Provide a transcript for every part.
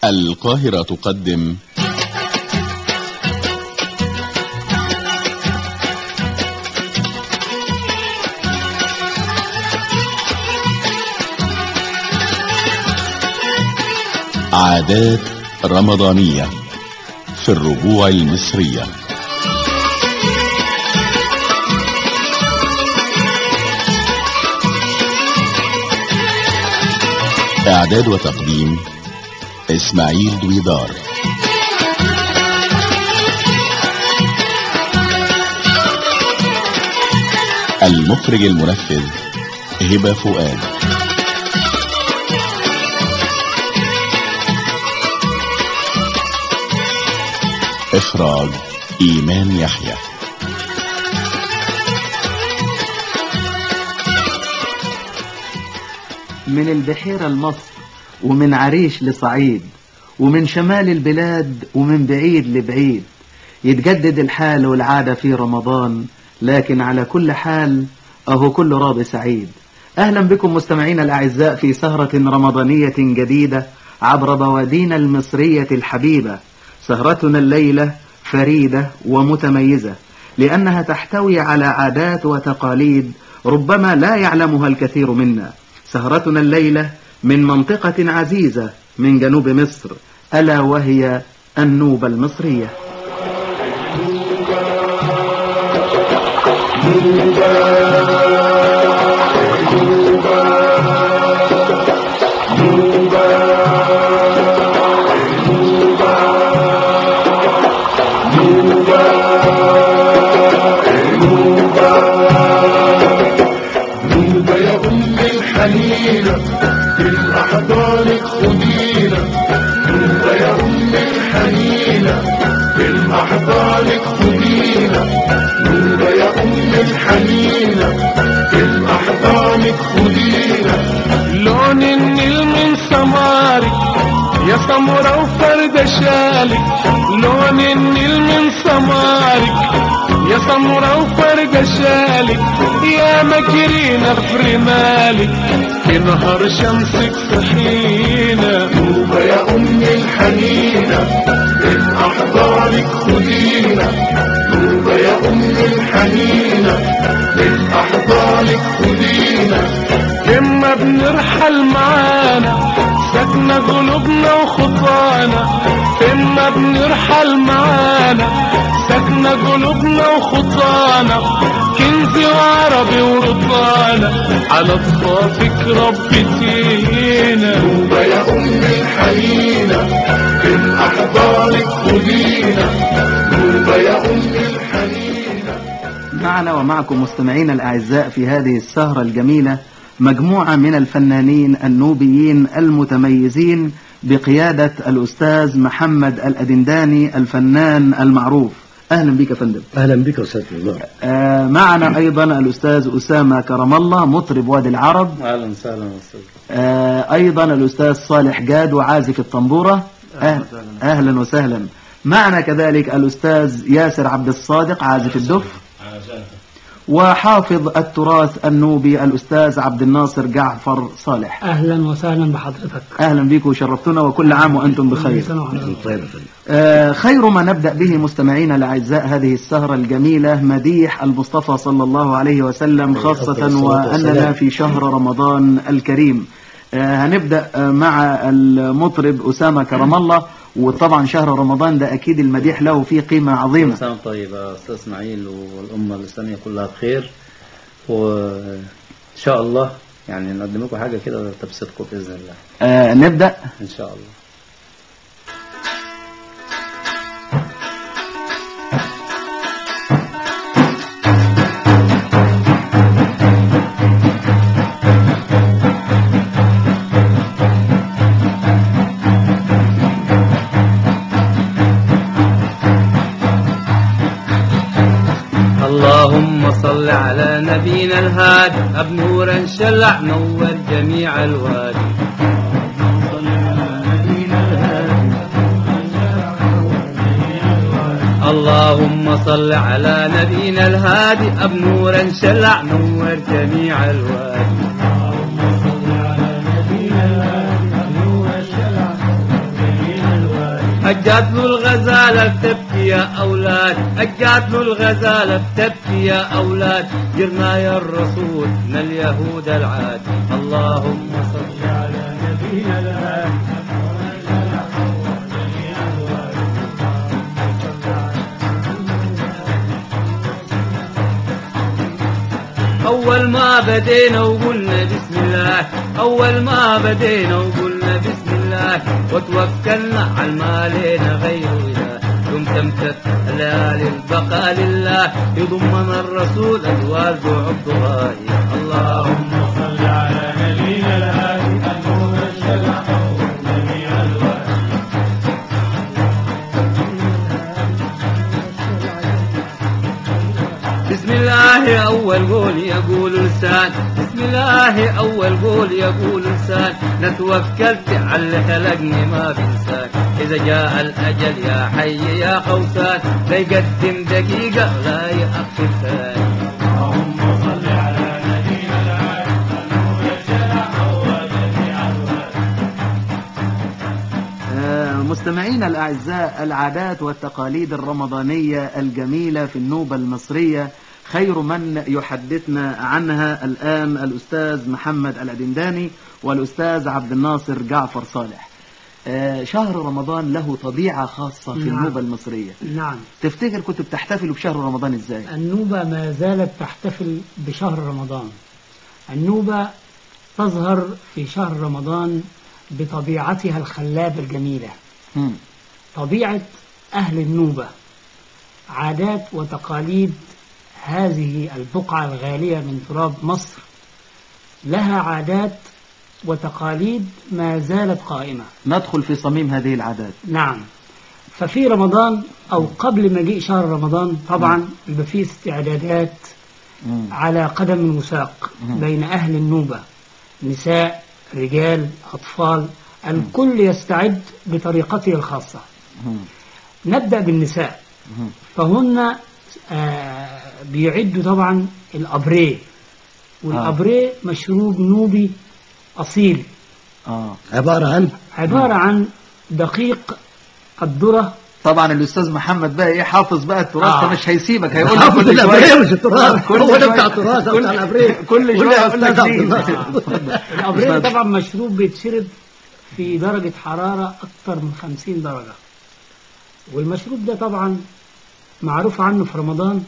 القاهرة تقدم عادات رمضانية في الربوع المصرية إعداد وتقديم إسماعيل دويدار المخرج المنفذ هبة فؤاد إخراج إيمان يحيى من البحيرة لمصر ومن عريش لصعيد ومن شمال البلاد ومن بعيد لبعيد يتجدد الحال والعادة في رمضان لكن على كل حال أهو كل راضي سعيد أهلا بكم مستمعينا الأعزاء في سهرة رمضانية جديدة عبر بوادينا المصرية الحبيبة سهرتنا الليلة فريدة ومتميزة لأنها تحتوي على عادات وتقاليد ربما لا يعلمها الكثير منا سهرتنا الليلة من منطقة عزيزة من جنوب مصر ألا وهي النوبة المصرية نوبة يا أم الحنينة بالأحضانك خدينا نوبة يا أم الحنينة بالأحضانك خدينا نوبة يا أم الحنينة بالأحضانك خدينا لون النيل من سمارك يا سمرة وفرد شالك لون النيل من سمارك يا سمرة وفرد شالك يا مجرينا في رمالك في نهار شمسك صحينا نوبة يا أم الحنينة بالأحضانك خدينا نوبة يا أم الحنينة بالأحضانك خدينا اما بنرحل معانا سكنة قلوبنا وخطانا اما بنرحل معانا سكنة قلوبنا وخطانا كنزي وعربي ورضانا على ضفافك ربتينا نوبة يا أم الحنينة بالأحضانك خدينا نوبة يا أم الحنينة معنا ومعكم مستمعينا الأعزاء في هذه السهرة الجميلة مجموعة من الفنانين النوبيين المتميزين بقيادة الأستاذ محمد الأدنداني الفنان المعروف أهلا بك يا فندم اهلا بك استاذ الله آه، معنا أيضا الأستاذ أسامة كرم الله مطرب وادي العرب اهلا وسهلا استاذ آه، أيضا الأستاذ صالح جاد وعازف الطنبورة أهلا, أهلا وسهلا معنا كذلك الأستاذ ياسر عبد الصادق عازف الدف وحافظ التراث النوبي الأستاذ عبد الناصر جعفر صالح اهلا وسهلا بحضرتك أهلا بكم وشرفتونا وكل عام وأنتم بخير كل سنة وحضرتك طيب يا فندم آه، خير ما نبدأ به مستمعينا الأعزاء هذه السهرة الجميلة مديح المصطفى صلى الله عليه وسلم خاصة الصلاة وأننا والسلام. في شهر رمضان الكريم آه، هنبدأ آه، مع المطرب أسامة كرم الله وطبعا شهر رمضان ده أكيد المديح له فيه قيمة عظيمة سنة طيبة أستاذ إسماعيل والأمة الإسلامية كلها بخير وإن شاء الله يعني نقدم لكم حاجة كده تبسطكم بإذن الله آه، نبدأ إن شاء الله اللهم صل على نبينا الهادي أبنورا شلع نور جميع الوادي اللهم صل على نبينا الهادي أبنورا شلع نور جميع الوادي أجات له الغزالة بتبكي يا أولاد أجات له الغزالة بتبكي يا أولاد جرنا يا الرسول من اليهود العاد اللهم صل على نبينا الهادي أول ما بدينا وقلنا بسم الله أول ما بدينا وقلنا بسم الله وتوكلنا على المالين غير إله ثم تمتد ليالي البقاء لله يضمنا الرسول الوالد وعبد الله اللهم صل على نبينا الهادي المرشد جميع الوالد بسم الله أول قول يقول لسان بسم الله أول قول يقول لسان نتوكلت على اللي خلقني ما بنسان إذا جاء الأجل يا حي يا خوسان لا يقدم دقيقة لا يأخر ثاني اللهم صل على نبينا آه، مستمعينا الأعزاء العادات والتقاليد الرمضانية الجميلة في النوبة المصرية خير من يحدثنا عنها الآن الأستاذ محمد الأدنداني والأستاذ عبد الناصر جعفر صالح آه، شهر رمضان له طبيعة خاصة في نعم. النوبة المصرية نعم تفتكر كنت بتحتفلوا بشهر رمضان ازاي النوبة ما زالت تحتفل بشهر رمضان النوبة تظهر في شهر رمضان بطبيعتها الخلابة الجميلة مم. طبيعة أهل النوبة عادات وتقاليد هذه البقعة الغالية من تراب مصر لها عادات وتقاليد ما زالت قائمة ندخل في صميم هذه العادات نعم ففي رمضان أو قبل مجيء شهر رمضان طبعا يبقى فيه استعدادات مم. على قدم وساق بين أهل النوبة نساء رجال أطفال الكل يستعد بطريقته الخاصة مم. نبدأ بالنساء مم. فهن آه بيعدوا طبعا الأبريه والأبريه مشروب نوبي أصيل اه عبارة عن عبارة عن دقيق الذرة طبعا الاستاذ محمد بقى ايه حافظ بقى التراث آه. فمش هيسيبك هيقول لك حافظ كل الأبرية شويه مش التراث كل هو ده شوية. بتاع التراث كل- بتاع الأبرية كل قول شويه يا يقول لك أستاذ عبد جديد. الناصر. اتفضل. الأبريه اتفضل. طبعا مشروب بيتشرب في درجة حرارة أكثر من 50 درجة والمشروب ده طبعا معروف عنه في رمضان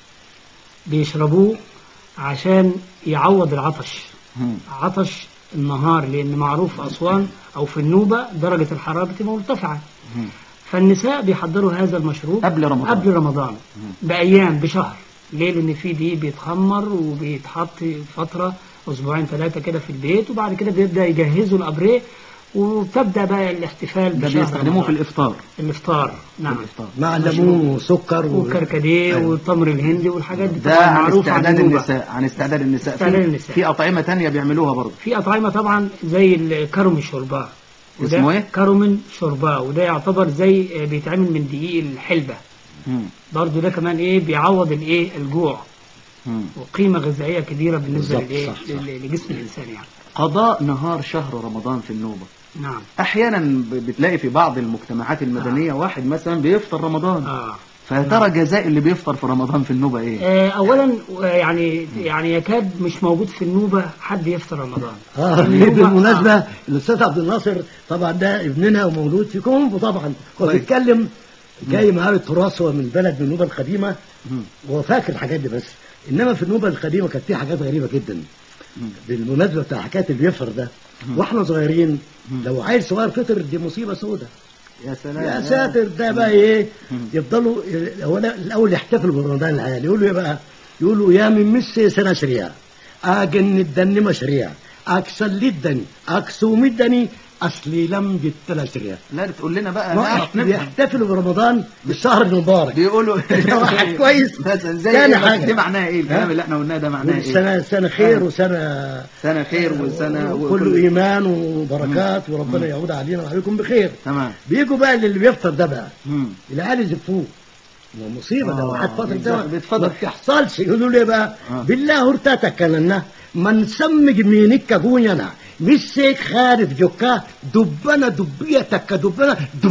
بيشربوه عشان يعوض العطش مم. عطش النهار لأن معروف في أسوان أو في النوبة درجة الحرارة بتبقى مرتفعة مم. فالنساء بيحضروا هذا المشروب قبل رمضان. قبل رمضان بأيام بشهر ليه لأن في دي بيتخمر وبيتحط فترة أسبوعين ثلاثة كده في البيت وبعد كده بيبدأ يجهزوا الأبريه وتبدأ بقى الاحتفال ده بشهر بيستخدموه في رمضان. الافطار الإفطار نعم الإفطار. مع الليمون وسكر و... والكركديه والتمر الهندي والحاجات دي ده طبعا عن معروف عن استعداد النوبة. النساء عن استعداد النساء استعداد في النساء. في اطعمه تانية بيعملوها برضه في أطعمة طبعا زي الكرم الشرباء وده اسمه إيه؟ كرم شرباء وده يعتبر زي بيتعمل من دقيق الحلبة مم. برضه ده كمان ايه بيعوض الايه الجوع مم. وقيمة غذائية كبيرة بالنسبة بالظبط، للايه صح، صح. لل- لجسم الإنسان يعني قضاء نهار شهر رمضان في النوبه نعم احيانا ب- بتلاقي في بعض المجتمعات المدنيه واحد مثلا بيفطر رمضان آه. فترى جزاء اللي بيفطر في رمضان في النوبه ايه آه، أولا آه، يعني يعني يكاد مش موجود في النوبة حد يفطر رمضان اه النوبة- بالمناسبة آه. الأستاذ عبد الناصر طبعا ده ابننا ومولود في كومبو طبعا هو طيب. بيتكلم جاي معاه التراث هو من بلد من النوبة القديمة مم. وهو فاكر الحاجات دي بس إنما في النوبة القديمة كانت في حاجات غريبة جدا بالمناسبة بتاع حكاية اللي بيفطر ده واحنا صغيرين لو عيل صغير فطر دي مصيبة سودة يا سلام يا ساتر ده بقى ايه يفضلوا هو الاول يحتفلوا برمضان العيال يقولوا ايه بقى يقولوا يا من مس سنه شريعه اجن الدني مشريع اكسل الدني اكسوم الدني اصلي لم جت شريعه لا تقول لنا بقى نعرف نفهم بيحتفلوا برمضان بالشهر المبارك بيقولوا ده واحد كويس مثلا زي تاني إيه بس حاجة. دي معناها ايه الكلام ها؟ اللي احنا قلناه ده معناه ايه سنه سنه خير آه. وسنه سنه خير وسنه كله ايمان وبركات وربنا يعود علينا وعليكم بخير تمام بيجوا بقى اللي بيفطر ده بقى مم. العيال يزفوه ده مصيبه ده آه، واحد فتره ده بيتزف- بيتفضل. ما بتحصلش يقولوا لي بقى آه. بالله هرتاتك لنا من سمج مينك كونينا مسك خارف جوكا دبنا دبيتك دبنا دب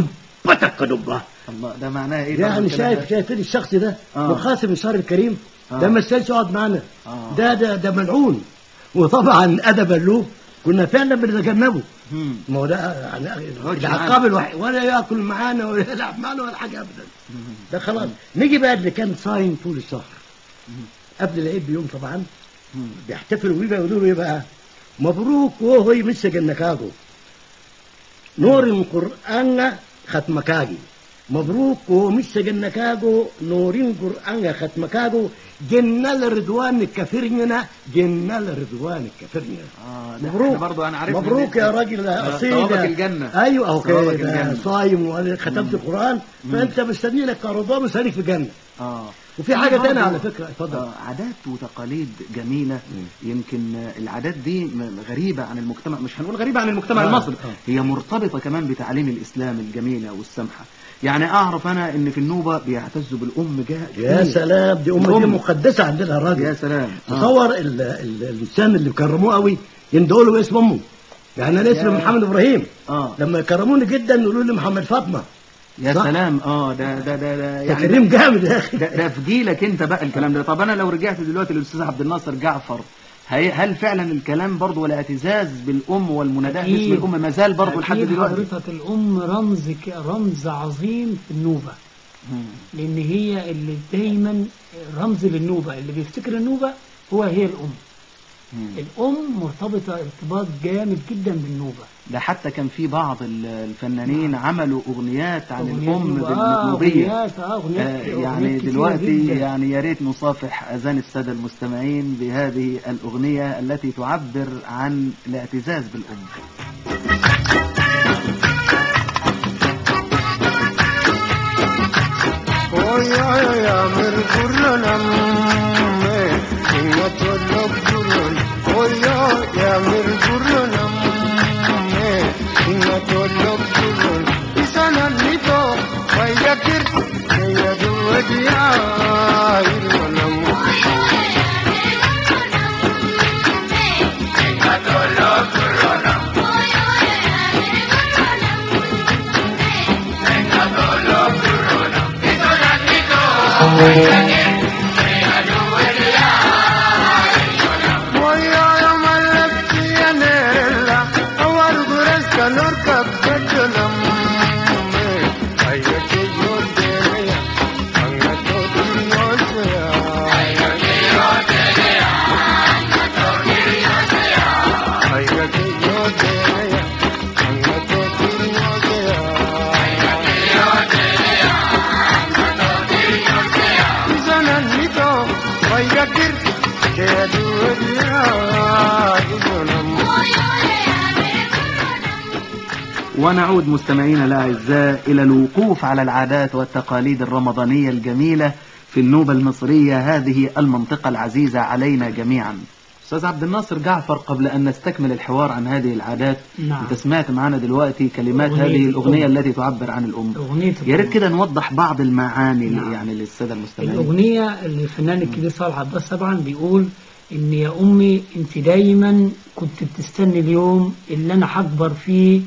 بتك دبه الله ده معناه ايه يعني برضه الكلام شايف ده؟ شايفين الشخص ده آه. مقاسم الشهر الكريم آه. ده ما يستاهلش يقعد معانا آه. ده ده ده ملعون وطبعا ادبا له كنا فعلا بنتجنبه مم. ما هو ده يعني يقعدش العقاب الوحيد ولا ياكل معانا ولا يلعب معانا ولا حاجه ابدا ده خلاص نيجي بقى اللي كان صايم طول الشهر قبل العيد بيوم طبعا مم. بيحتفلوا بيه بقى يقولوا له ايه بقى مبروك وهو يمسك النكاغو نور القرآن ختمكاغي مبروك وهو مسك النكاغو نورين قرآن ختمكاغو جنة الرضوان الكفرننا جنة الرضوان الكفرننا اه ده مبروك إحنا برضه انا عارف مبروك يا راجل آه، اصيل ثوابك الجنة. ايوه اهو ثوابك كده الجنة. صايم وختمت القرآن فانت مستني لك كرضوان وسالك في الجنة اه وفي حاجة برضه- تانية على فكرة اتفضل آه، عادات وتقاليد جميلة يمكن آه، العادات دي م- غريبة عن المجتمع مش هنقول غريبة عن المجتمع آه، المصري آه. هي مرتبطة كمان بتعاليم الإسلام الجميلة والسمحة يعني أعرف أنا إن في النوبة بيعتزوا بالأم جاء يا سلام دي أم دي الأم. مقدسة عندنا الراجل يا سلام آه. تصور ال- ال- الإنسان اللي كرموه قوي يندقوا له باسم أمه يعني أنا اسمي يا. محمد إبراهيم اه لما يكرموني جدا يقولوا لي محمد فاطمة يا صح. سلام اه ده ده ده, ده يعني تكريم جامد يا أخي ده, ده في جيلك انت بقى الكلام ده طب انا لو رجعت دلوقتي للاستاذ عبد الناصر جعفر هي هل فعلا الكلام برضه والاعتزاز بالام والمناداه باسم أكيد. الام ما زال برضه لحد أكيد دلوقتي حضرتك الأم رمز ك- رمز عظيم في النوبة مم. لأن هي اللي دايما رمز للنوبة اللي بيفتكر النوبة هو هي الأم مم. الأم مرتبطة ارتباط جامد جدا بالنوبة ده حتى كان في بعض ال- الفنانين عملوا اغنيات عن أغنيات الام نوبة. آه بالنوبيه أغنيات آه أغنيات آه، أغنيات يعني كتيرة دلوقتي جداً. يعني يا ريت نصافح اذان الساده المستمعين بهذه الاغنيه التي تعبر عن الاعتزاز بالام ونعود مستمعينا الأعزاء إلى الوقوف على العادات والتقاليد الرمضانية الجميلة في النوبة المصرية هذه المنطقة العزيزة علينا جميعا أستاذ عبد الناصر جعفر قبل أن نستكمل الحوار عن هذه العادات نعم. أنت سمعت معنا دلوقتي كلمات أغنية هذه الأغنية الأم. التي تعبر عن الأم أغنية يا ريت الأم. كده نوضح بعض المعاني نعم. يعني للسادة المستمعين الأغنية اللي الفنان الكبير صالح عباس طبعا بيقول إن يا أمي أنت دايما كنت بتستني اليوم اللي أنا هكبر فيه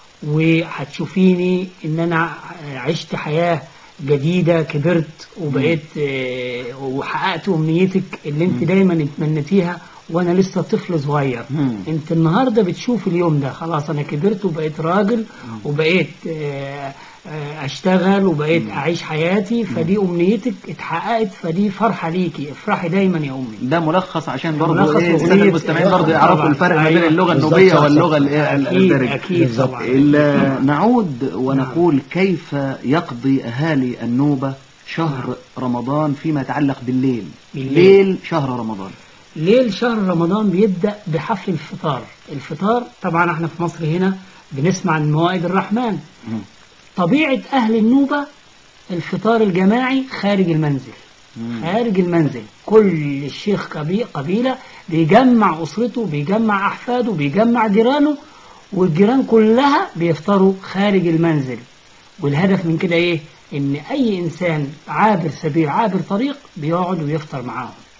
وهتشوفيني إن أنا عشت حياة جديدة كبرت وبقيت آه، وحققت أمنيتك اللي أنت دايما اتمنيتيها وأنا لسه طفل صغير مم. أنت النهاردة بتشوف اليوم ده خلاص أنا كبرت وبقيت راجل وبقيت آه، آه، أشتغل وبقيت أعيش حياتي فدي أمنيتك اتحققت فدي فرحة ليكي افرحي دايما يا أمي ده ملخص عشان برضه ملخص ايه السادة أغنية المستمعين برضه يعرفوا طبعاً. الفرق ما بين أيوة. اللغة بالظبط، النوبية صح، واللغة صح. الايه أكيد الدارجة أكيد بالظبط. طبعا ال- نعود ونقول كيف يقضي أهالي النوبة شهر رمضان فيما يتعلق بالليل بالليل. ليل شهر رمضان ليل شهر رمضان بيبدأ بحفل الفطار الفطار طبعا احنا في مصر هنا بنسمع عن موائد الرحمن مم. طبيعة أهل النوبة الفطار الجماعي خارج المنزل مم. خارج المنزل كل الشيخ قبي- قبيلة بيجمع أسرته بيجمع أحفاده بيجمع جيرانه والجيران كلها بيفطروا خارج المنزل والهدف من كده إيه إن أي إنسان عابر سبيل عابر طريق بيقعد ويفطر معاهم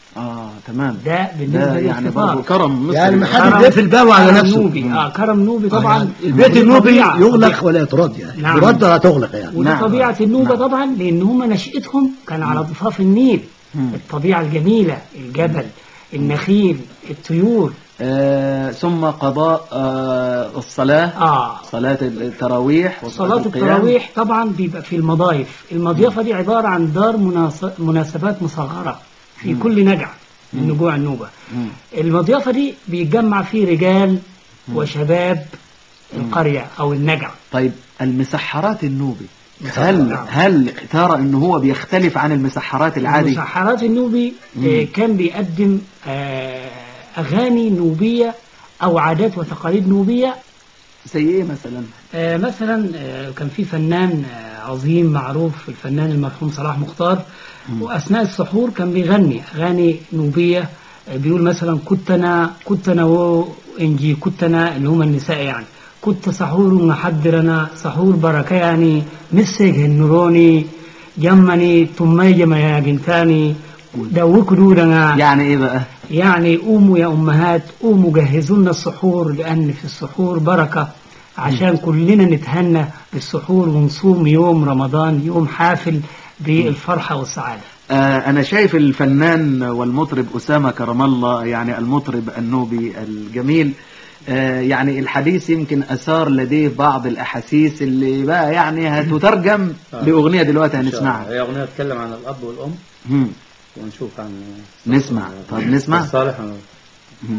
اه تمام ده بالنسبة ده يعني للفطار. برضه كرم مصري يعني ما حد كرم- بيقفل الباب على كرم نفسه نوبي اه كرم نوبي طبعا يعني البيت ودي النوبي طبيعة- يغلق طبيعة. ولا يترد يعني نعم. يرد ولا تغلق يعني ودي نعم. طبيعة النوبة نعم. طبعا لأن هم نشأتهم كان على ضفاف النيل مم. الطبيعة الجميلة الجبل النخيل الطيور آه ثم قضاء آه الصلاة آه صلاة التراويح وصلاة صلاة القيام. التراويح طبعا بيبقى في المضايف المضيفة دي عبارة عن دار مناس- مناسبات مصغرة في كل نجع من نجوع النوبة مم. المضيفة دي بيتجمع فيه رجال وشباب القرية أو النجع طيب المسحرات النوبي هل نعم. هل ترى ان هو بيختلف عن المسحرات العادي المسحرات النوبي آه، كان بيقدم آه، أغاني نوبية أو عادات وتقاليد نوبية زي ايه مثلا آه، مثلا آه، كان في فنان آه، عظيم معروف الفنان المرحوم صلاح مختار واثناء السحور كان بيغني اغاني نوبيه آه، بيقول مثلا كتنا كتنا و انجي كتنا اللي هم النساء يعني كنت سحور محضرنا سحور بركه يعني مسك النوروني جمني تمي جما يا جنتاني دوكوا دورنا يعني ايه بقى يعني قوموا يا أمهات قوموا جهزوا لنا السحور لأن في السحور بركة عشان كلنا نتهنى بالسحور ونصوم يوم رمضان يوم حافل بالفرحة والسعادة آه انا شايف الفنان والمطرب اسامه كرم الله يعني المطرب النوبي الجميل آه يعني الحديث يمكن اثار لديه بعض الاحاسيس اللي بقى يعني هتترجم آه. لاغنيه دلوقتي إن شاء الله. هنسمعها هي أغنية تتكلم عن الأب والأم مم. ونشوف عن نسمع. طب نسمع. صالح مم.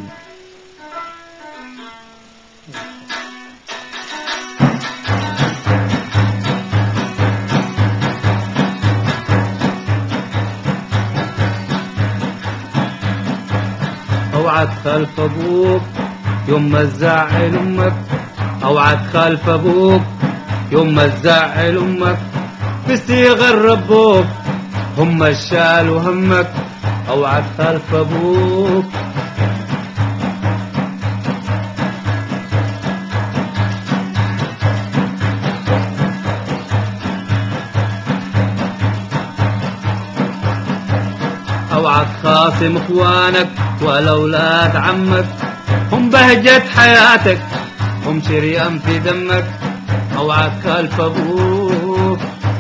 اوعى تخالف ابوك يوم ما تزعل امك اوعى تخالف ابوك يوم ما تزعل امك بس يغربوك هم الشال همك اوعى تخالف ابوك اوعى تخاصم اخوانك ولا اولاد عمك هم بهجة حياتك هم شريان في دمك اوعى تخالف ابوك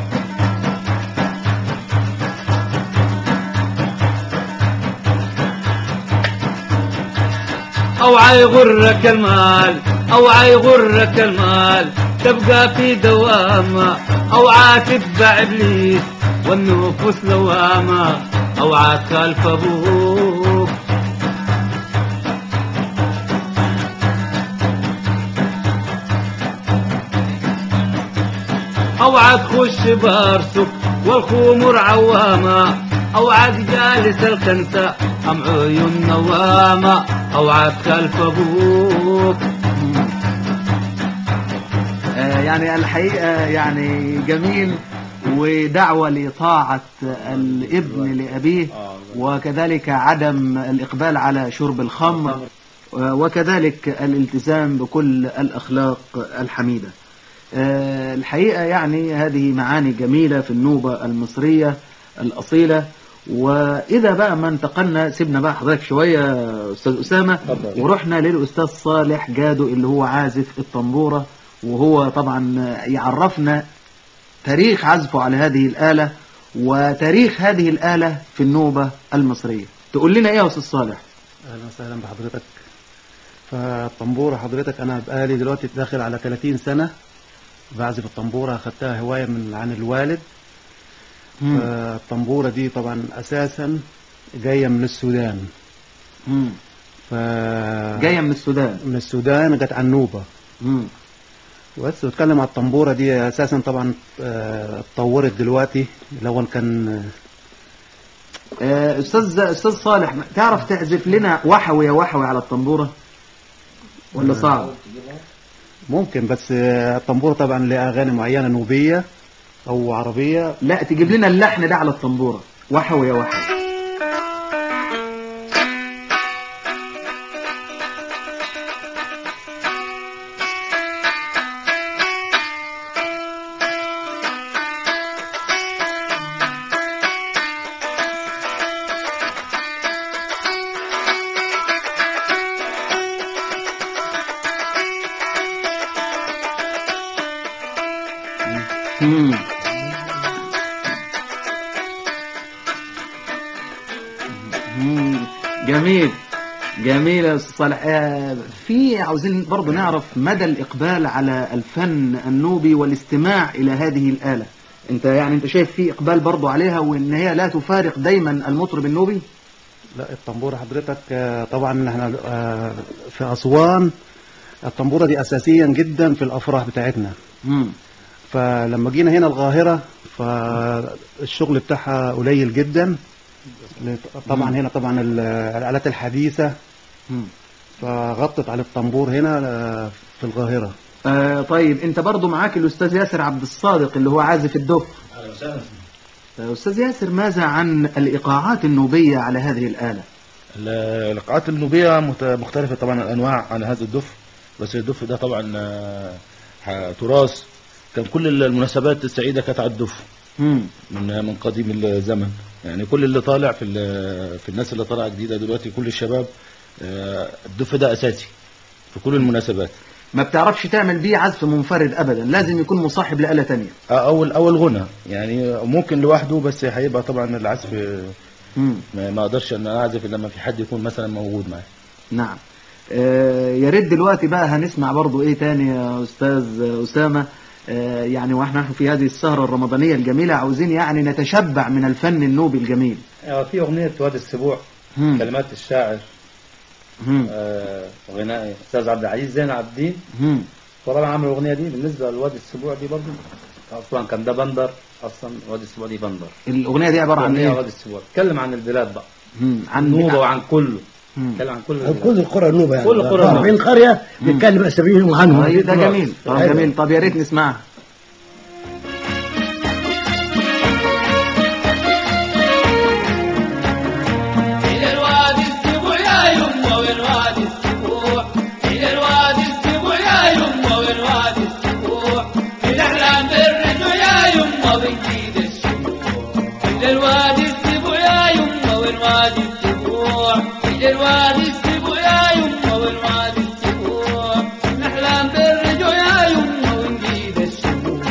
اوعى يغرك المال اوعى يغرك المال تبقى في دوامة اوعى تتبع ابليس والنفوس لوامة اوعى تخالف ابوك اوعى تخش بارسك والخمر عوامة اوعى جالس الخنسة ام عيون نوامة اوعى تخالف ابوك آه يعني الحقيقة يعني جميل ودعوة لطاعة الابن لأبيه وكذلك عدم الإقبال على شرب الخمر آه، وكذلك الالتزام بكل الأخلاق الحميدة آه، الحقيقة يعني هذه معاني جميلة في النوبة المصرية الأصيلة وإذا بقى ما انتقلنا سيبنا بقى حضرتك شوية أستاذ أسامة اتفضل. ورحنا للأستاذ صالح جادو اللي هو عازف الطنبورة وهو طبعا يعرفنا تاريخ عزفه على هذه الآلة وتاريخ هذه الآلة في النوبة المصرية تقول لنا إيه يا أستاذ صالح اهلا وسهلا بحضرتك فالطنبوره حضرتك انا بقالي دلوقتي داخل على 30 سنه بعزف الطنبوره اخدتها هوايه من عن الوالد مم. فالطنبوره دي طبعا اساسا جايه من السودان مم. ف جاية من السودان من السودان جت عنوبه مم. بس بتكلم على الطنبوره دي اساسا طبعا آه، اتطورت دلوقتي الاول كان آه، أستاذ أستاذ صالح تعرف تعزف لنا وحوي يا وحوي على الطنبورة ولا صعب ممكن بس آه، الطنبوره طبعا لها اغاني معينه نوبيه او عربيه لا تجيب لنا اللحن ده على الطنبورة وحوي يا وحوي مم. مم. جميل جميل يا استاذ صالح آه، في عاوزين برضه نعرف مدى الاقبال على الفن النوبي والاستماع الى هذه الاله انت يعني انت شايف في اقبال برضه عليها وان هي لا تفارق دايما المطرب النوبي لا الطنبورة حضرتك آه، طبعا احنا آه، في أسوان الطنبورة دي أساسيا جدا في الأفراح بتاعتنا مم. فلما جينا هنا القاهرة فالشغل بتاعها قليل جدا طبعا هنا طبعا ال- الآلات الحديثة مم. فغطت على الطنبور هنا آه، في القاهرة آه طيب انت برضه معاك الاستاذ ياسر عبد الصادق اللي هو عازف الدف آه، استاذ ياسر ماذا عن الايقاعات النوبيه على هذه الاله ال- اللقاءات النوبية مت- مختلفة طبعا الأنواع عن هذا الدف بس الدف ده طبعا آه، ح- تراث كان كل المناسبات السعيدة كانت على الدف مم. من من قديم الزمن يعني كل اللي طالع في ال- في الناس اللي طالعة جديدة دلوقتي كل الشباب آه، الدف ده أساسي في كل المناسبات ما بتعرفش تعمل بيه عزف منفرد ابدا لازم يكون مصاحب لآلة تانية آه، أول أول غنى يعني ممكن لوحده بس هيبقى طبعا العزف مم. ما ما أقدرش إن أنا أعزف إلا لما في حد يكون مثلا موجود معايا نعم آه يا ريت دلوقتي بقى هنسمع برضو ايه تاني يا استاذ اسامه آه يعني واحنا نحن في هذه السهره الرمضانيه الجميله عاوزين يعني نتشبع من الفن النوبي الجميل آه، في أغنية وادي السبوع مم. كلمات الشاعر مم. آه، غناء أستاذ عبد العزيز زين عابدين مم. طبعا عمل الأغنية دي بالنسبة لوادي السبوع دي برضه أصلا كان ده بندر أصلا وادي السبوع دي بندر الاغنيه دي عباره عن أغنية ايه وادي السبوع اتكلم عن البلاد بقى مم. عن نوبة وعن كله مم. اتكلم عن كل عن البلاد. كل القرى النوبة يعني كل قرى النوبة. 40 قرية بيتكلم أساميهم وعنهم طيب ده جميل طب أيوة. جميل طب يا ريت نسمعها إلى الوادي السبوع يا يمه والوادي السبوع إلى الوادي السبوع يا يمه والوادي السبوع الأحلام بالرجو يا يمه ونجيد الشموع إلى الوادي السبوع يا يمه والوادي السبوع إلى الوادي السبوع يا يمه والوادي السبوع الأحلام بالرجو يا يمه ونجيد الشموع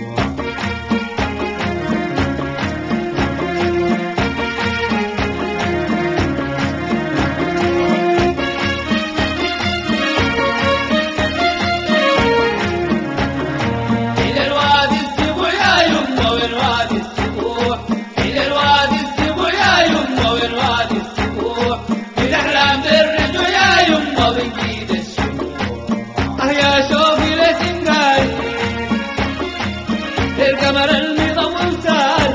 إلى الوادي السبوع يا يمه والوادي السبوع إلى الوادي السبوع يا يمه والوادي السبوع الأحلام بالرجو يا يمه ونجيد الشموع أه يا شوقي لسنجاري القمر المضوم سال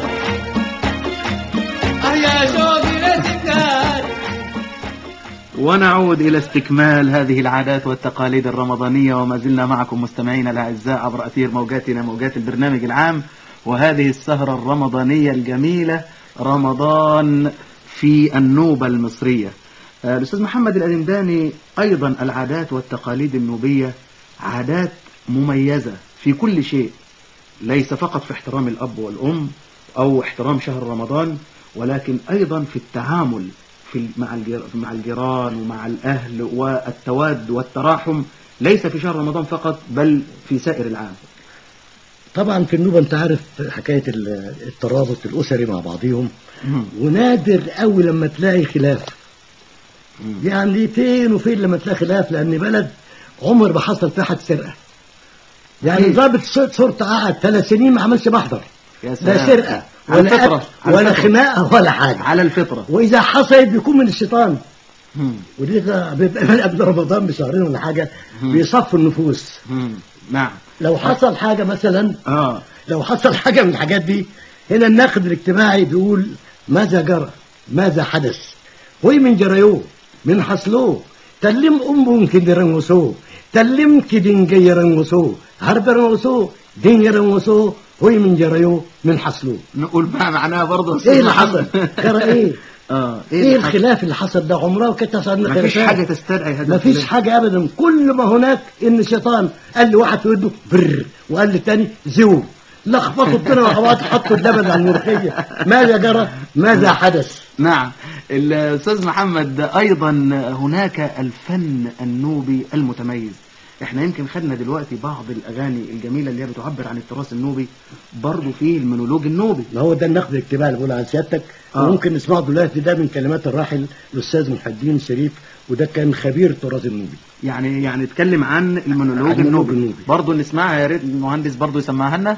أه يا شوقي لسنجاري ونعود إلى استكمال هذه العادات والتقاليد الرمضانية وما زلنا معكم مستمعينا الأعزاء عبر أثير موجاتنا موجات البرنامج العام وهذه السهرة الرمضانية الجميلة رمضان في النوبة المصرية آه، الأستاذ محمد الأدمداني أيضا العادات والتقاليد النوبية عادات مميزة في كل شيء ليس فقط في احترام الأب والأم أو احترام شهر رمضان ولكن أيضا في التعامل في مع الجير- مع الجيران ومع الأهل والتواد والتراحم ليس في شهر رمضان فقط بل في سائر العام طبعا في النوبة انت عارف حكاية ال- الترابط الأسري مع بعضهم ونادر قوي لما تلاقي خلاف يعني فين وفين لما تلاقي خلاف لأن بلد عمر ما حصل فيها حد سرقة يعني أكيد. ضابط ش- شرطة قعد ثلاث سنين ما عملش محضر يا لا سلام سرقة على ولا الفطرة، قتل على ولا الفطرة. خناقة ولا حاجة على الفطرة وإذا حصلت بيكون من الشيطان مم. ودي ده بيبقى من قبل رمضان بشهرين ولا حاجة مم. بيصفوا النفوس مم. نعم لو حصل حاجة مثلا اه لو حصل حاجة من الحاجات دي هنا الناقد الاجتماعي بيقول ماذا جرى ماذا حدث هوي من جريوه من حصلوه تلم أم كدرنوسو تلم كدين جيرنوسو هرب رنوسو دين يرنوسو هوي من جريوه من حصلوه نقول ما معناها برضه ايه اللي حصل جرى ايه اه ايه اللي حصل؟ الخلاف اللي حصل ده عمره كانت تصعدنا ما فيش خلافات. حاجة تستدعي هذا ما فيش الخلاف. حاجة أبدا كل ما هناك إن الشيطان قال لواحد في ودنه بر وقال للتاني زو لخبطوا الدنيا مع بعض حطوا اللبن على الملوخية ماذا جرى ماذا حدث نعم الأستاذ محمد أيضا هناك الفن النوبي المتميز احنا يمكن خدنا دلوقتي بعض الاغاني الجميله اللي هي بتعبر عن التراث النوبي برضه في المونولوج النوبي ما هو ده النقد الاجتماعي اللي بقول عن سيادتك آه. وممكن نسمعه دلوقتي ده من كلمات الراحل الاستاذ محي الدين شريف وده كان خبير التراث النوبي يعني يعني اتكلم عن المونولوج عن المونولوج النوبي النوبي. برضه نسمعها يا ريت المهندس برضه يسمعها لنا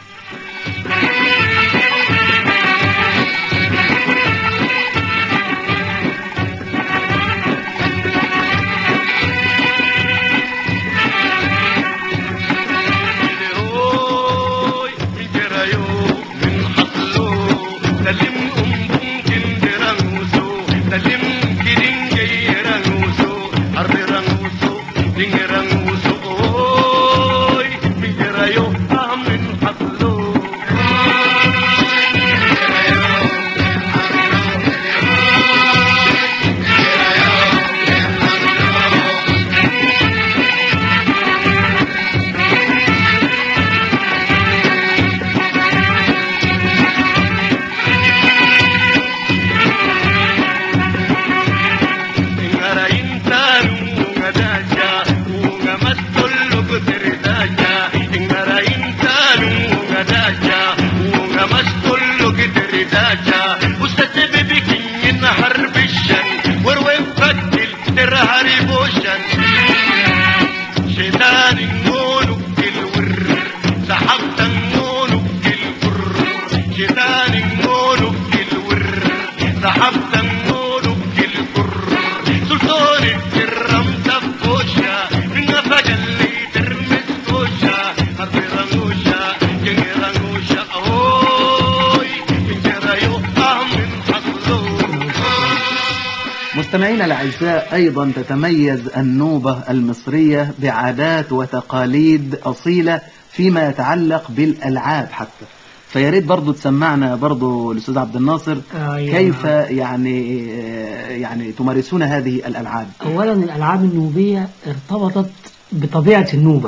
مستمعينا الأعزاء أيضا تتميز النوبة المصرية بعادات وتقاليد أصيلة فيما يتعلق بالألعاب حتى فيا ريت برضه تسمعنا برضه الأستاذ عبد الناصر أيوة. كيف يعني يعني تمارسون هذه الألعاب أولا الألعاب النوبية ارتبطت بطبيعة النوبة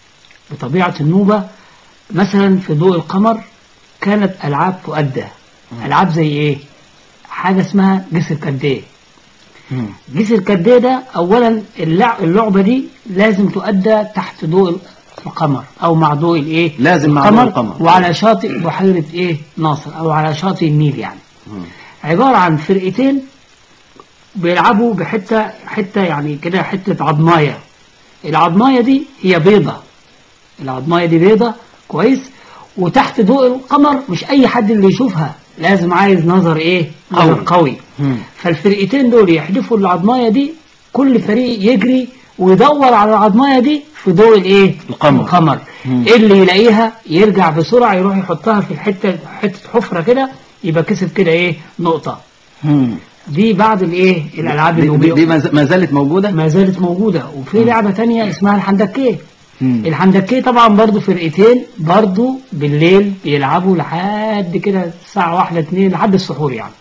بطبيعة النوبة مثلا في ضوء القمر كانت ألعاب تؤدى ألعاب زي إيه حاجة اسمها جسر كديه جسر كديه ده أولا اللع- اللعبة دي لازم تؤدى تحت ضوء القمر أو مع ضوء الإيه لازم مع ضوء القمر. وعلى شاطئ بحيرة إيه ناصر أو على شاطئ النيل يعني عبارة عن فرقتين بيلعبوا بحتة حتة يعني كده حتة عضماية العضماية دي هي بيضة العضماية دي بيضة كويس وتحت ضوء القمر مش أي حد اللي يشوفها لازم عايز نظر إيه نظر قوي فالفرقتين دول يحدفوا العضماية دي كل فريق يجري ويدور على العضماية دي في ضوء الايه القمر. القمر إيه اللي يلاقيها يرجع بسرعة يروح يحطها في الحتة حتة حفرة كده يبقى كسب كده ايه نقطة دي بعض الايه الالعاب دي, دي, النوبية دي ما ز- ما زالت موجودة ما زالت موجودة وفي لعبة تانية اسمها الحندكيه الحندكيه طبعا برضو فرقتين برضو بالليل بيلعبوا لحد كده الساعة واحدة اتنين لحد السحور يعني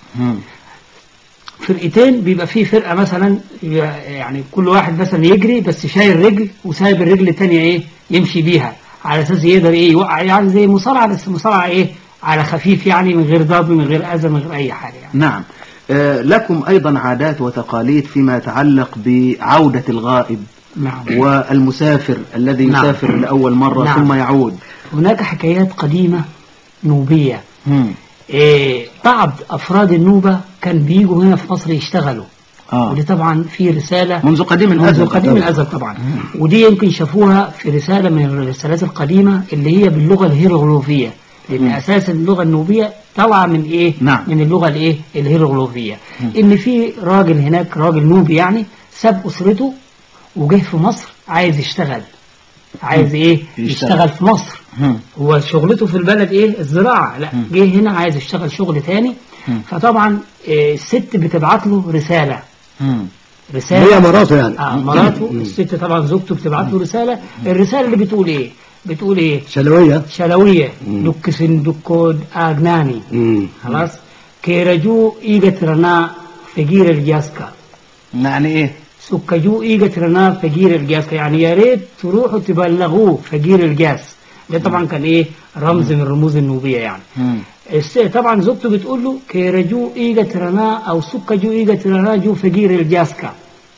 فرقتين بيبقى فيه فرقة مثلا يعني كل واحد مثلا يجري بس شايل رجل وسايب الرجل التانية ايه يمشي بيها على اساس يقدر ايه يوقع يعني زي مصارعة بس مصارعة ايه على خفيف يعني من غير ضرب من غير اذى من غير اي حاجة يعني نعم آه، لكم أيضا عادات وتقاليد فيما يتعلق بعودة الغائب نعم والمسافر الذي نعم. يسافر لأول مرة نعم. ثم يعود هناك حكايات قديمة نوبية إيه بعض أفراد النوبة كان بيجوا هنا في مصر يشتغلوا آه. ودي طبعا في رسالة منذ قديم منذ الأزل قديم الأزل طبعا ودي يمكن شافوها في رسالة من الرسالات القديمة اللي هي باللغة الهيروغليفية لأن أساس اللغة النوبية طالعة من إيه؟ نعم. من اللغة الإيه؟ الهيروغليفية إن في راجل هناك راجل نوبي يعني ساب أسرته وجه في مصر عايز يشتغل عايز إيه؟ يشتغل. يشتغل في مصر هو شغلته في البلد ايه الزراعة لا جه هنا عايز يشتغل شغل تاني فطبعا آه، الست بتبعت له رسالة رسالة هي مراته يعني. اه مراته الست طبعا زوجته بتبعت له رسالة الرسالة اللي بتقول ايه بتقول ايه شلوية شلوية دك سندكود اجناني مم. خلاص كيرجو ايجترنا فقير الجاسكا يعني إيه سكجو ايجترنا فقير الجاس يعني يا ريت تروحوا تبلغوه فقير الجاس ده طبعا كان ايه رمز من الرموز النوبية يعني الس- طبعا زوجته بتقول له كيرجو ايجترنا او سكجو ايجترنا جو فقير الجاسكا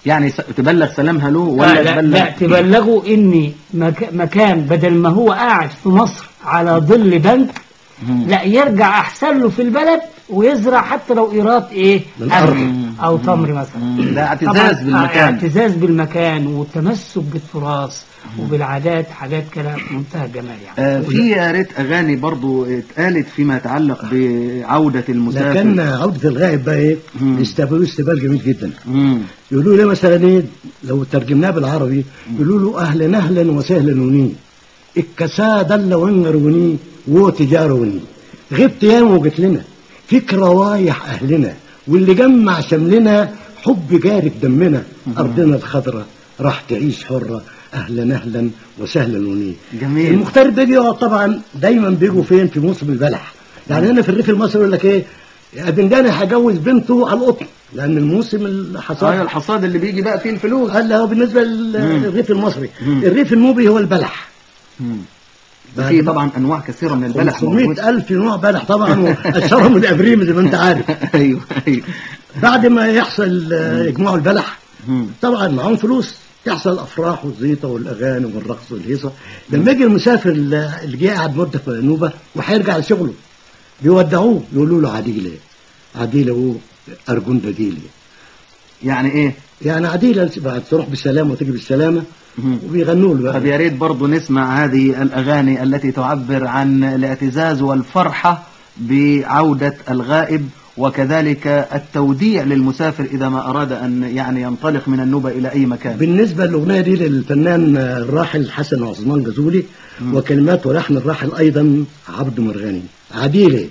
يعني س- تبلغ سلامها له لا ولا لا, تبلغ لا تبلغوا اني مك مكان بدل ما هو قاعد في مصر على ظل بنك مم. لا يرجع احسن له في البلد ويزرع حتى لو ايراد ايه من قمح أرضه. او تمر مثلا مم. ده طبعاً اعتزاز بالمكان اعتزاز بالمكان والتمسك بالتراث وبالعادات حاجات كده في منتهى الجمال يعني آه، في يا ريت اغاني برضو اتقالت فيما يتعلق بعودة المسافر لكن عودة الغائب بقى ايه مم. بيستقبلوه استقبال جميل جدا مم. يقولوا لي مثلا ايه لو ترجمناه بالعربي يقولوا له اهلا اهلا وسهلا وني الكسا دل ونر وني وتجار وني غبت ياما وجيت لنا فيك روايح اهلنا واللي جمع شملنا حب جاري في دمنا ارضنا الخضراء راح تعيش حره اهلا اهلا وسهلا وني جميل المغترب بيجي يقعد طبعا دايما بيجوا فين في موسم البلح يعني هنا في الريف المصري يقول لك ايه يا بنجاني هجوز بنته على القطن لان الموسم الحصاد اه الحصاد اللي بيجي بقى فيه الفلوس قال له بالنسبه مم. للريف المصري مم. الريف النوبي هو البلح مم. ده في طبعا انواع كثيره من البلح موجود 500 ألف نوع بلح طبعا وأشهرهم الأبريم زي ما أنت عارف ايوه ايوه بعد ما يحصل آه، إجماع البلح مم. طبعا معاهم فلوس يحصل الافراح والزيطه والاغاني والرقص والهيصه لما يجي المسافر اللي اللي جه قاعد مده في نوبه وهيرجع لشغله بيودعوه يقولوا له عديله عديله هو ارجون بديله يعني ايه يعني عديله بعد تروح بالسلامه وتيجي بالسلامه مم. وبيغنوا له طب بقى يا ريت برضه نسمع هذه الأغاني التي تعبر عن الاعتزاز والفرحة بعودة الغائب وكذلك التوديع للمسافر إذا ما أراد أن يعني ينطلق من النوبة إلى أي مكان بالنسبه للاغنيه دي للفنان الراحل حسن عثمان جزولي مم. وكلمات ولحن الراحل ايضا عبد مرغني عديله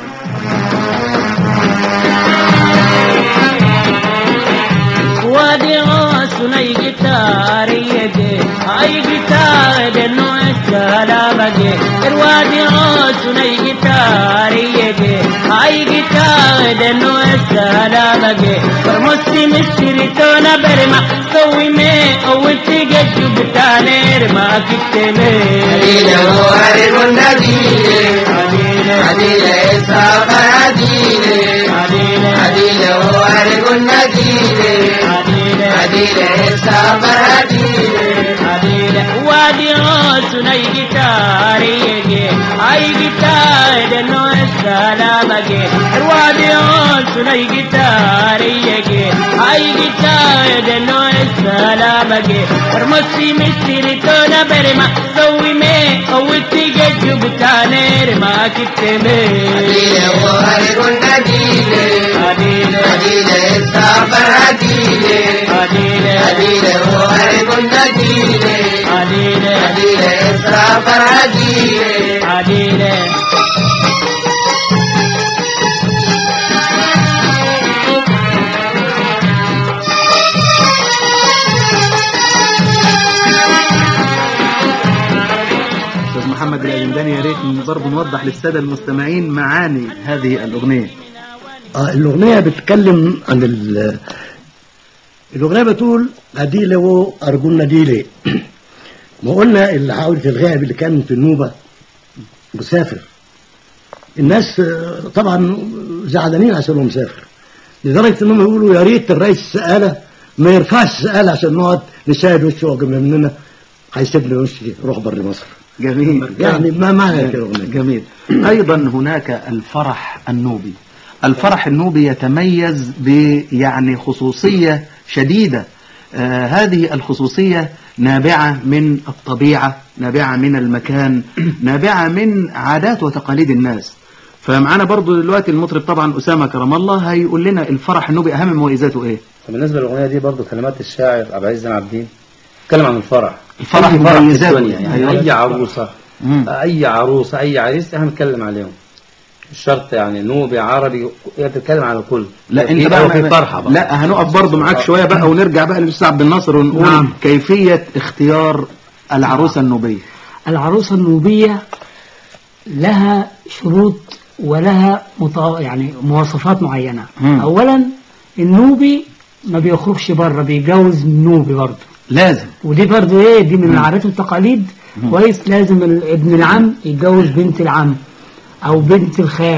وادي غاس وني جيتاري يدي اي جيتار دنو السلامة الوادي غاس وني جيتاري يدي اي جيتار دنو السلامة فرمسي مشتري تونا برما سوي مي او تيجي بتانير ما كتمي عديلة وارد النبيل عديلة إسحاق عديلة عديلة وارد النبيل عديلة إسحاق عديلة وادي غاس وني جيتاري يجي اي جيتار دنو السلامة الوادي غاس وني جيتاري يجي اي جيتار دنو السلامة فرمسي مستري تونا برما سوي مي او تيجي بتانير ما كتمي عديلة وارد النبيل عديلة عديلة إسحاق عديلة عديلة عديلة وارد النبيل عديلة عديلة إسحاق عديلة عديلة أستاذ محمد الأجنداني يا ريت برضه نوضح للسادة المستمعين معاني هذه الأغنية آه الأغنية بتتكلم عن ال الأغنية بتقول أديلة و أرجون نديلة ما قلنا اللي عودة الغائب اللي كان في النوبة مسافر الناس آه، طبعا زعلانين عشان هو مسافر لدرجة إنهم يقولوا يا ريت الرئيس السقالة ما يرفعش السقالة عشان نقعد نشاهد وشه جنب مننا هيسيبنا وشي روح بر مصر جميل يعني ما معنى الأغنية جميل أيضا هناك الفرح النوبي الفرح النوبي يتميز بيعني خصوصية شديدة آه هذه الخصوصية نابعة من الطبيعة نابعة من المكان نابعة من عادات وتقاليد الناس فمعانا برضو دلوقتي المطرب طبعا أسامة كرم الله هيقول لنا الفرح النوبي أهم مميزاته إيه بالنسبة للأغنية دي برضو كلمات الشاعر عبد العزيز زين عابدين اتكلم عن الفرح الفرح أي فرح في مميزاته الدنيا يعني أيوة. أي عروسة مم. أي عروسة أي عريس احنا بنتكلم عليهم مش شرط يعني نوبي عربي هي بتتكلم على الكل لا في- انت بقى في فرحة بقى لا هنقف برضو معاك شوية بقى ونرجع بقى للاستاذ عبد الناصر ونقول نعم. كيفية اختيار العروسة النوبية العروسة النوبية لها شروط ولها مط... يعني مواصفات معينة مم. أولا النوبي ما بيخرجش بره بيتجوز من نوبي برضه لازم ودي برضه ايه دي من العادات والتقاليد كويس لازم ال- ابن العم يتجوز بنت العم او بنت الخال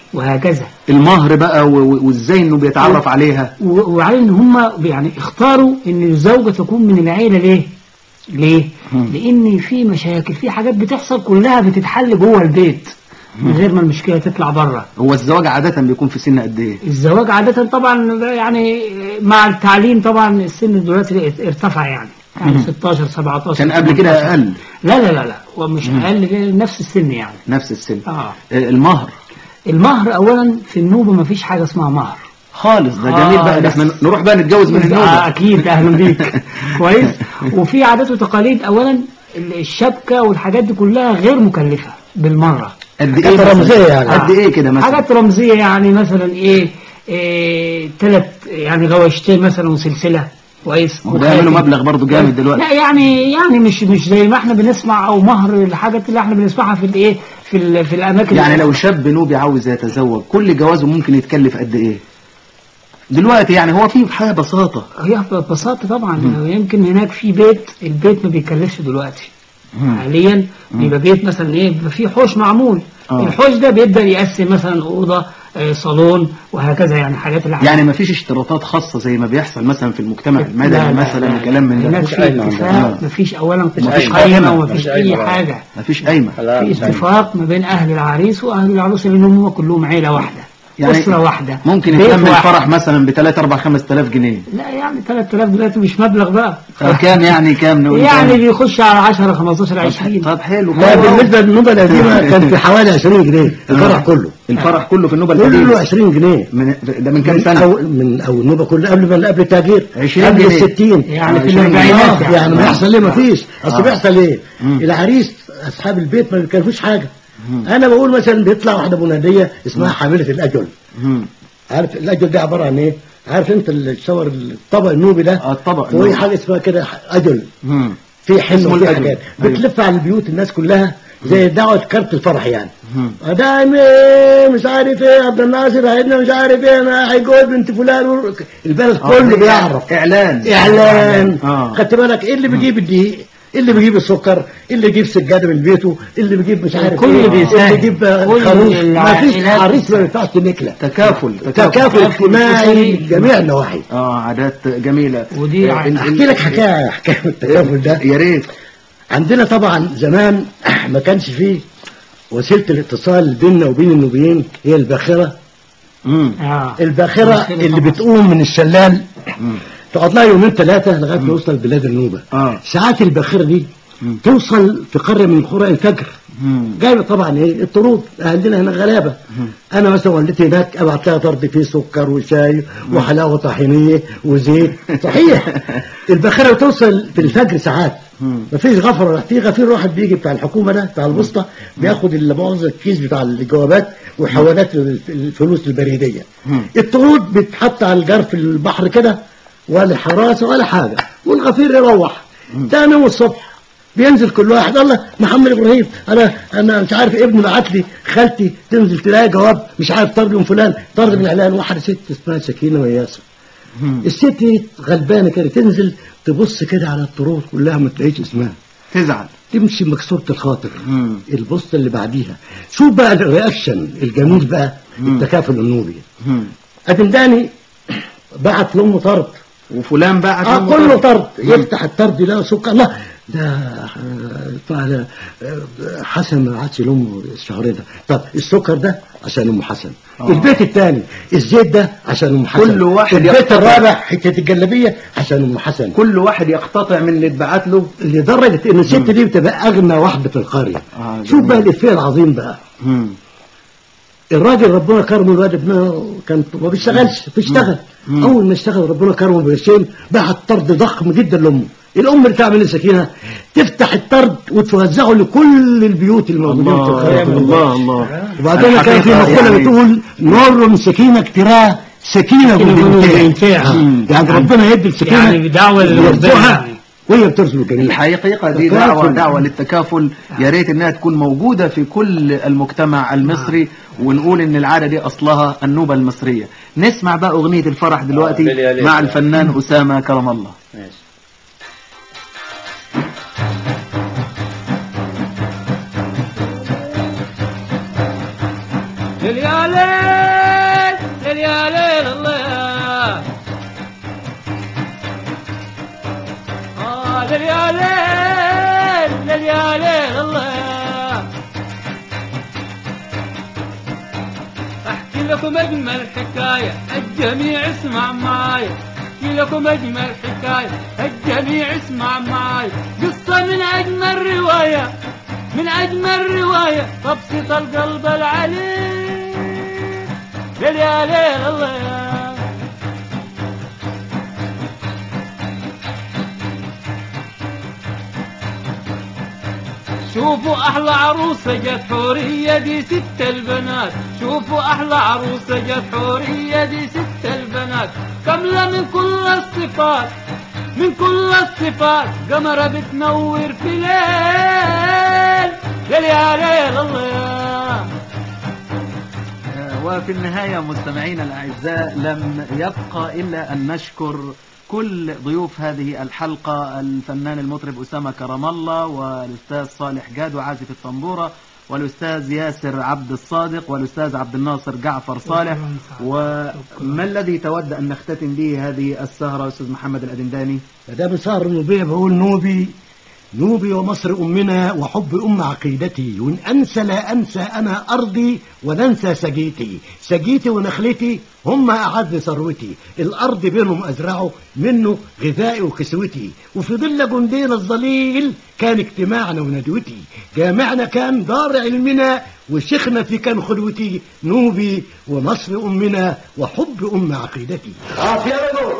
وهكذا المهر بقى و- و- وازاي انه بيتعرف عليها و- وعلى ان هم يعني اختاروا ان الزوجة تكون من العيلة ليه ليه لان في مشاكل في حاجات بتحصل كلها بتتحل جوه البيت من غير ما المشكلة تطلع بره هو الزواج عادة بيكون في سن قد ايه الزواج عادة طبعا يعني مع التعليم طبعا السن دلوقتي ارتفع يعني يعني 16 17 كان قبل كده 18. اقل لا لا لا لا ومش اقل نفس السن يعني نفس السن اه آه، المهر المهر اولا في النوبة ما فيش حاجة اسمها مهر خالص ده جميل بقى ده خالص. احنا نروح بقى نتجوز من آه النوبة اكيد اهلا بيك كويس وفي عادات وتقاليد اولا الشبكة والحاجات دي كلها غير مكلفة بالمرة قد ايه حاجات مثلاً؟ رمزية يعني. قد ايه كده مثلا حاجات رمزية يعني مثلا ايه, إيه ثلاث يعني غوايشتين مثلا وسلسلة كويس وده يعملوا وخاتم. مبلغ برضه جامد دلوقتي لا يعني يعني مش مش زي ما احنا بنسمع او مهر الحاجات اللي احنا بنسمعها في الايه في ال- في الاماكن يعني لو شاب نوبي عاوز يتزوج كل جوازه ممكن يتكلف قد ايه دلوقتي يعني هو في حاجة بساطة هي ببساطة طبعا يمكن هناك في بيت البيت ما بيكلفش دلوقتي حاليا بيبقى بيت مثلا ايه بيبقى فيه حوش معمول آه. الحوش ده بيبدأ يقسم مثلا أوضة آه، صالون وهكذا يعني حاجات اللي يعني ما فيش اشتراطات خاصة زي ما بيحصل مثلا في المجتمع لا، المدني لا، مثلا لا. وكلام من ده هناك مفيش في قايمة عندنا. اتفاق مفيش أولا مفيش مفيش قايمة قايمة. ومفيش مفيش أي قايمة. حاجة مفيش قايمة لا في مش عارف. اتفاق ما بين أهل العريس وأهل العروس لأنهم هم كلهم عيلة واحدة يعني أسرة واحدة ممكن بيت يتم واحد. الفرح مثلا ب 3 4 5000 جنيه لا يعني 3000 دلوقتي مش مبلغ بقى فكام يعني كام نقول يعني كام؟ بيخش على 10 15 20 طب حلو لا حلو. بالنسبة للنوبة القديمة كان في حوالي 20 جنيه الفرح كله الفرح كله في النوبة كله القديمة 20 جنيه من ده من كام من سنة؟ أو من أو النوبة كلها قبل ما قبل التغيير 20 قبل جنيه. ال 60 يعني في 20 الأربعينات آه، يعني. يعني ما يحصل ليه ما فيش آه. اصل بيحصل ايه العريس اصحاب البيت ما بيكلفوش حاجه انا بقول مثلا بيطلع واحده بناديه اسمها حامله الاجل مم. عارف الاجل ده عباره عن ايه عارف انت الشاور الطبق النوبي ده آه، الطبق وهي النوبي. حاجه اسمها كده اجل مم. في حنه اسمه وفي الأجل. حاجات أيوة. بتلف على البيوت الناس كلها زي دعوه كارت الفرح يعني مم. ده إيه مش عارف ايه عبد الناصر هيدنا مش عارف ايه ما هيجوز بنت فلان و- البلد كله بيعرف اعلان اعلان اه خدت بالك ايه اللي بيجيب الدقيق إيه اللي بيجيب السكر إيه اللي يجيب سجاده من بيته إيه اللي بيجيب مش عارف كل ايه بيساهم. اللي يجيب كل خروف ما فيش العائلات حريص ما ينفعش نكله تكافل تكافل اجتماعي من جميع النواحي اه عادات جميلة ودي آه، ع- ال- احكي لك حكايه حكايه من التكافل ده يا ريت عندنا طبعا زمان ما كانش فيه وسيله الاتصال بيننا وبين النوبيين هي الباخره مم. آه. الباخره الباخرة اللي طبعاً. بتقوم من الشلال تقعد لها يومين ثلاثه لغايه ما يوصل بلاد النوبه اه ساعات الباخره دي مم. توصل في قريه من قرى الفجر مم. جايبه طبعا ايه الطرود عندنا هنا غلابه انا مثلا والدتي هناك ابعت لها طرد فيه سكر وشاي وحلاوه طحينيه وزيت صحيح الباخره بتوصل في الفجر ساعات مم. مفيش غفر في غفير واحد بيجي بتاع الحكومه ده بتاع الوسطى بياخد اللي مؤاخذة الكيس بتاع الجوابات وحوالات الفلوس البريديه مم. الطرود بتحط على الجرف البحر كده ولا حراسه ولا حاجه والغفير يروح تاني يوم الصبح بينزل كل واحد الله محمد ابراهيم انا انا مش عارف ابني بعت لي خالتي تنزل تلاقي جواب مش عارف طرد من فلان طرد من اعلان واحده ست اسمها سكينه وياسر مم. الست دي غلبانه كده تنزل تبص كده على الطرود كلها ما تلاقيش اسمها تزعل تمشي مكسوره الخاطر مم. البوسطه اللي بعديها شوف بقى الرياكشن الجميل بقى التكافل النوبي مم. ادمداني بعت لامه طرد وفلان بقى اه كله طرد يفتح الطرد يلاقي سكر الله ده آه، بتاع ده، آه، حسن ما عادش لامه الشهر ده طب السكر ده عشان ام حسن آه. البيت الثاني الزيت ده عشان ام حسن كل واحد البيت يقتطع. الرابع حته الجلابيه عشان ام حسن كل واحد يقتطع من اللي اتبعت له لدرجه ان الست دي بتبقى اغنى واحده في القريه آه، شوف جميل. بقى الافيه العظيم بقى مم. الراجل ربنا كرمه الواد ابنه كان ما بيشتغلش بيشتغل مم. اول ما اشتغل ربنا كرمه بقرشين بعت طرد ضخم جدا لامه الام اللي تعمل السكينه تفتح الطرد وتوزعه لكل البيوت الموجودين في القريه الله الله الله وبعدين كان في الحقيقة مقوله يعني- بتقول نور سكينه اكتراها سكينه بالانتاع. بالانتاع يعني ربنا يدي السكينه يعني دعوة لربنا يرزقها يعني. وهي بترزق الجميع الحقيقة دي تكافل. دعوة دعوة للتكافل يا ريت انها تكون موجودة في كل المجتمع المصري ونقول ان العادة دي اصلها النوبة المصرية نسمع بقى اغنية الفرح دلوقتي آه، بلي مع عليك. الفنان اسامة كرم الله ماشي ليل يا ليل ليل يا ليل الله آه ليل يا ليل ليل يا ليل الله احكي لكم اجمل حكايه الجميع اسمع معايا احكي لكم اجمل حكايه الجميع اسمع معايا قصه من اجمل روايه من اجمل روايه تبسط القلب العليل ليل يا ليل الله يا شوفوا احلى عروسه جت حوريه دي ست البنات شوفوا احلى عروسه جت حوريه دي ست البنات كامله من كل الصفات من كل الصفات قمره بتنور في ليل ليل يا ليل الله يا وفي النهاية مستمعينا الأعزاء لم يبقى إلا أن نشكر كل ضيوف هذه الحلقة الفنان المطرب أسامة كرم الله والأستاذ صالح جاد عازف الطنبورة والأستاذ ياسر عبد الصادق والأستاذ عبد الناصر جعفر صالح وما الذي تود أن نختتم به هذه السهرة أستاذ محمد الأدنداني ما دام صار النوبية بقول نوبي نوبي ومصر أمنا وحب أم عقيدتي وإن أنسى لا أنسى أنا أرضي وننسى سجيتي سجيتي ونخلتي هم أعز ثروتي الأرض بينهم أزرعه منه غذائي وكسوتي وفي ظل جندينا الظليل كان اجتماعنا وندوتي جامعنا كان دار علمنا وشيخنا في كان خلوتي نوبي ومصر أمنا وحب أم عقيدتي عافية رجل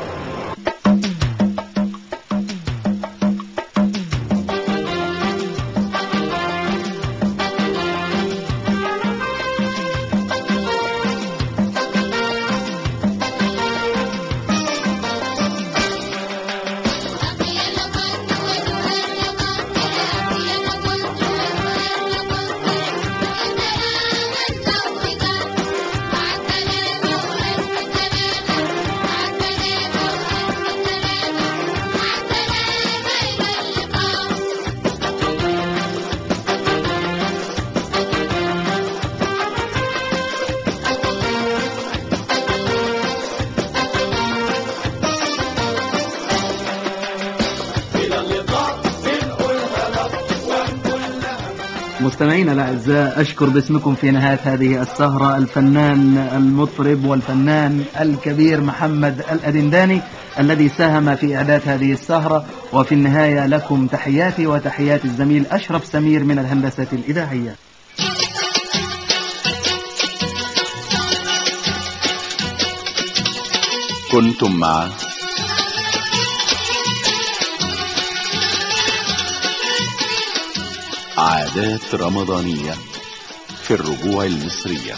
مستمعينا الأعزاء أشكر باسمكم في نهاية هذه السهرة الفنان المطرب والفنان الكبير محمد الأدنداني الذي ساهم في إعداد هذه السهرة وفي النهاية لكم تحياتي وتحيات الزميل أشرف سمير من الهندسة الإذاعية كنتم مع عادات رمضانية في الربوع المصرية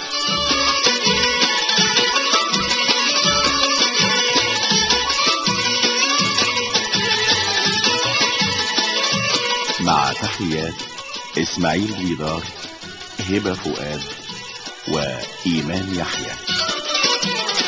مع تحيات إسماعيل بيدار هبة فؤاد وإيمان يحيى